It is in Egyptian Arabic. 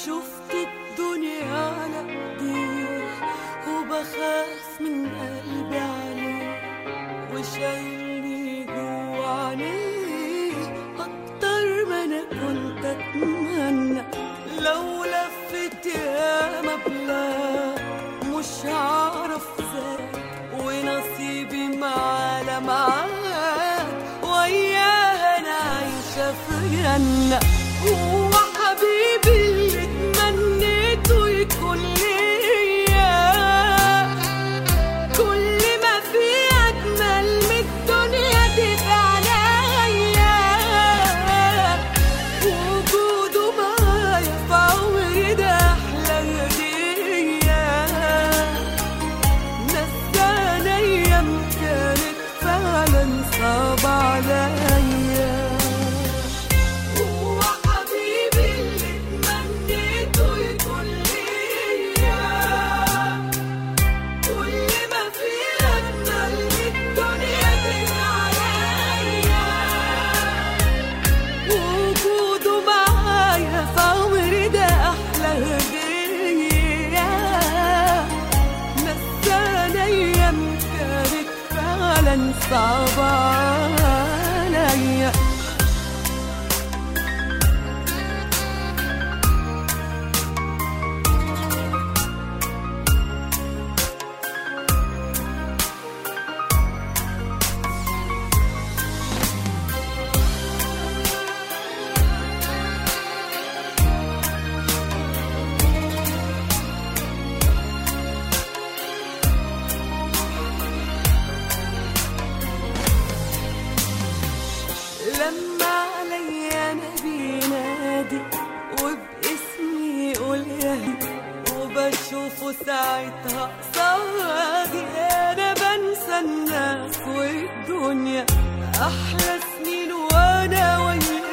شفت الدنيا على ايديه وبخاف من قلبي عليه وشايلني جوا عينيه اكتر ما انا كنت اتمنى لو لفت يا بلاد مش هعرف ازاي ونصيبي معاه معاك وياه انا عايشه في جنه هو حبيبي اللي تمنيته يكون ليا كل ما في اجمل من الدنيا تبقى عليا وجوده معايا في عمري ده احلى هديه نسانا ايام كانت فعلا صعبة عليا هو حبيبي اللي تمنيته يكون ليا كل ما في أجمل من الدنيا تبقى عليا وجوده معايا في عمري ده أحلى هدية نسانا أيام كانت فعلا صعبة عليا لما عليا انا بينادي وباسمي يقول يا وبشوفه ساعتها قصادي انا بنسى الناس والدنيا احلى سنين وانا وياه